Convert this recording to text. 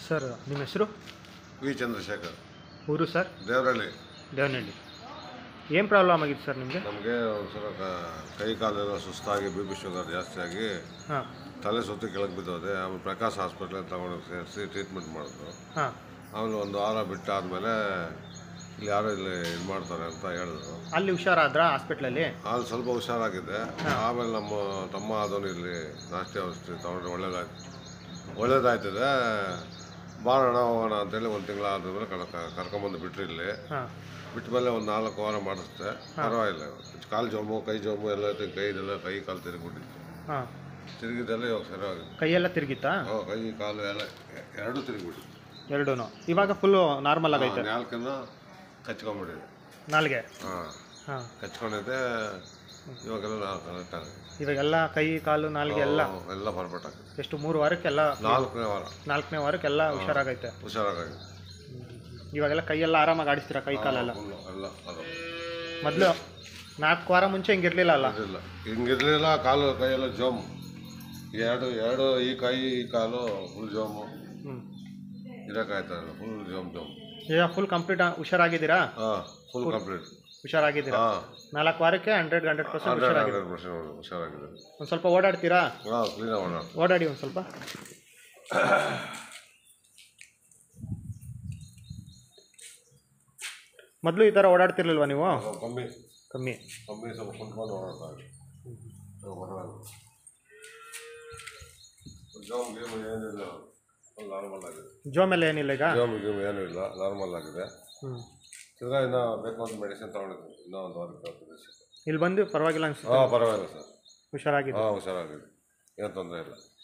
sir ನಿಮ್ಮ ಹೆಸರು V Chandrashekhar ಊರು ಸರ್ ದೇವರಳ್ಳಿ ದೇವನಹಳ್ಳಿ ಏನು ಪ್ರಾಬ್ಲಮ್ ಆಗಿತ್ತು ಸರ್ ನಿಮಗೆ ನಮಗೆ ಒಂದ್ಸಲ ಕ- ಕೈ ಕಾಲೆಲ್ಲ ಸುಸ್ತಾಗಿ ಬಿ ಪಿ ಶುಗರ್ ಜಾಸ್ತಿ ಆಗಿ ಹಾಂ ತಲೆ ಸುತ್ತಿ ಕೆಳಗೆ ಬಿದ್ದೋದೆ ಆಮೇಲೆ ಪ್ರಕಾಶ್ ಹಾಸ್ಪಿಟ್ಲಿಗೆ ತಗೊಂಡು ಸೇರಿಸಿ ಟ್ರೀಟ್ಮೆಂಟ್ ಮಾಡಿದ್ರು ಹಾಂ ಆಮೇಲೆ ಒಂದು ವಾರ ಬಿಟ್ಟಾದಮೇಲೆ ಇಲ್ಲಿ ಯಾರೋ ಇಲ್ಲಿ ಇದು ಮಾಡ್ತಾರೆ ಅಂತ ಹೇಳಿದ್ರು ಅಲ್ಲಿ ಹುಷಾರಾದ್ರಾ ಹಾಸ್ಪಿಟ್ಲಲ್ಲಿ ಅಲ್ಲಿ ಸ್ವಲ್ಪ ಹುಷಾರಾಗಿದೆ ಆಮೇಲೆ ನಮ್ಮ ತಮ್ಮ ಅದನ್ನು ಇಲ್ಲಿ ನಾಷ್ಟಿ ಔಷಧಿ ತೊಗೊಂಡ್ರೆ ಒಳ್ಳೇದಾಯ್ತು ಒಳ್ಳೇದಾಯ್ತದೆ ಬಾರೋಣ ಹೋಗೋಣ ಅಂತೇಳಿ ಒಂದು ತಿಂಗಳ ಆದಮೇಲೆ ಕರ್ಕ ಕರ್ಕೊಂಬಂದು ಬಿಟ್ರು ಇಲ್ಲಿ ಹಾಂ ಬಿಟ್ಟ ಮೇಲೆ ಒಂದು ನಾಲ್ಕು ವಾರ ಮಾಡಿಸ್ದೆ ಪರವಾಗಿಲ್ಲ ಕಾಲು ಜೋಮು ಕೈ ಜೋಮು ಎಲ್ಲ ತಿ- ಕೈದೆಲ್ಲ ಕೈ ಕಾಲು ತಿರುಗಿಬಿಟ್ಟಿತ್ತು ಹಾಂ ತಿರುಗಿದೆಲ್ಲ ಇವಾಗ ಸರಿಯಾಗಿದೆ ಕೈಯೆಲ್ಲ ತಿರುಗಿತ್ತಾ ಹ್ಞೂ ಕೈ ಕಾಲು ಎಲ್ಲ ಎ- ಎರಡೂ ತಿರುಗಿಬಿಟ್ಟಿತ್ತು ಎರಡೂ ಇವಾಗ ಫುಲ್ಲು ನಾರ್ಮಲ್ ಆಗೈತೆ ನಾಲ್ಕನ್ನು ಕಚ್ಕೊಂಡ್ಬಿಟ್ಟಿದೆ ನಾಲ್ಗೆ ಹಾಂ ಹಾಂ ಕಚ್ಕೊಂಡಿದ್ದೆ ಇವಾಗೆಲ್ಲ ನಾವು ಕರೆಕ್ಟ್ ಆಗಿದೆ ಇವಾಗೆಲ್ಲ ಕೈ ಕಾಲು ನಾಲ್ಗೆ ಎಲ್ಲ ಹ್ಞೂ, ಎಲ್ಲ ಪರ್ಫೆಕ್ಟ್ ಆಗಿದೆ ಎಷ್ಟು ಮೂರು ವಾರಕ್ಕೆಲ್ಲ ನಾಲ್ಕನೇ ವಾರ ನಾಲ್ಕನೇ ವಾರಕ್ಕೆಲ್ಲ ಹುಷಾರಾಗೈತೆ ಹುಷಾರಾಗಿದೆ ಇವಾಗೆಲ್ಲ ಕೈಯೆಲ್ಲ ಆರಾಮಾಗಿ ಆಡಿಸ್ತೀರಾ ಕೈ ಕಾಲೆಲ್ಲ ಫುಲ್ಲು ಎಲ್ಲ ಅದು ಮೊದಲು ನಾಲ್ಕು ವಾರ ಮುಂಚೆ ಹಿಂಗಿರ್ಲಿಲ್ಲ ಅಲ್ಲ ಇದಿಲ್ಲ ಹಿಂಗಿರ್ಲಿಲ್ಲ ಕಾಲು ಕೈಯೆಲ್ಲ ಜೋಮು ಎರಡು ಎರಡು ಈ ಕೈ ಈ ಕಾಲು ಫುಲ್ ಜೋಮು ಹ್ಞೂ ಇರೋಕ್ಕಾಯ್ತಲ್ಲ ಫುಲ್ ಜೋಮ್ ಜೋಮ್ ಈಗ ಫುಲ್ ಕಂಪ್ಲೀಟ್ ಹುಷಾರಾಗಿದ್ದೀರಾ ಹಾಂ ಫುಲ್ ಕಂಪ್ಲೀಟ್ ಹುಷಾರಾಗಿದ್ದೀರಾ ಹಾಂ ನಾಲ್ಕು ವಾರಕ್ಕೆ ಹಂಡ್ರೆಡ್ ಹಂಡ್ರೆಡ್ ಪರ್ಸೆಂಟ್ ಹಂಡ್ರೆಡ್ ಹುಷಾರಾಗಿದೆ ಹಂಡ್ರೆಡ್ ಪರ್ಸೆಂಟ್ ಹುಷಾರಾಗಿದೆ ಒಂದು ಸ್ವಲ್ಪ ಓಡಾಡ್ತೀರಾ ಹಾಂ ಕ್ಲೀನಾಗಿ ಮಾಡೋಣ ಓಡಾಡಿ ಒಂದು ಸ್ವಲ್ಪ ಮೊದಲು ಈ ಥರ ಓಡಾಡ್ತಿರ್ಲಿಲ್ವಾ ನೀವು ಸ್ವಲ್ಪ ಕಮ್ಮಿ ಕಮ್ಮಿ ಕಮ್ಮಿ ಸ್ವಲ್ಪ ಕುಂತ್ಕೊಂಡು ಓಡಾಡ್ತಾ ಇದೆ ಬರಲ್ಲ ಜೋಮ್ ಗೀಮ್ ಏನಿಲ್ಲ ಫುಲ್ ನಾರ್ಮಲ್ ಆಗಿದೆ ಜೋ ಮೇಲೆ ಏನಿಲ್ಲ ಈಗ ಜೋಮ್ ಗೀಮ್ ಏನೂ ಇಲ್ಲ ನಾರ್ಮಲ್ ಆಗಿದೆ ಹ್ಞೂ ತಿರ್ಗಾ ಇನ್ನೂ ಬೇಕು ಅಂತ ಮೆಡಿಸಿನ್ ತೊಗೊಂಡಿದ್ದೀನಿ ಇನ್ನೂ ಒಂದು ವಾರಕ್ಕೆ ಮೆಡಿಸಿನ್ ಇಲ್ಲಿ ಬಂದು ಪರವಾಗಿಲ್ಲ ಅನ್ಸುತ್ತೆ ಹಾಂ ಪರವಾಗಿಲ್ಲ ಸರ್ ಹುಷಾರಾಗಿದೆ ಹಾಂ ಹುಷಾರಾಗಿದೆ ಏನು ತೊಂದರೆ ಇಲ್ಲ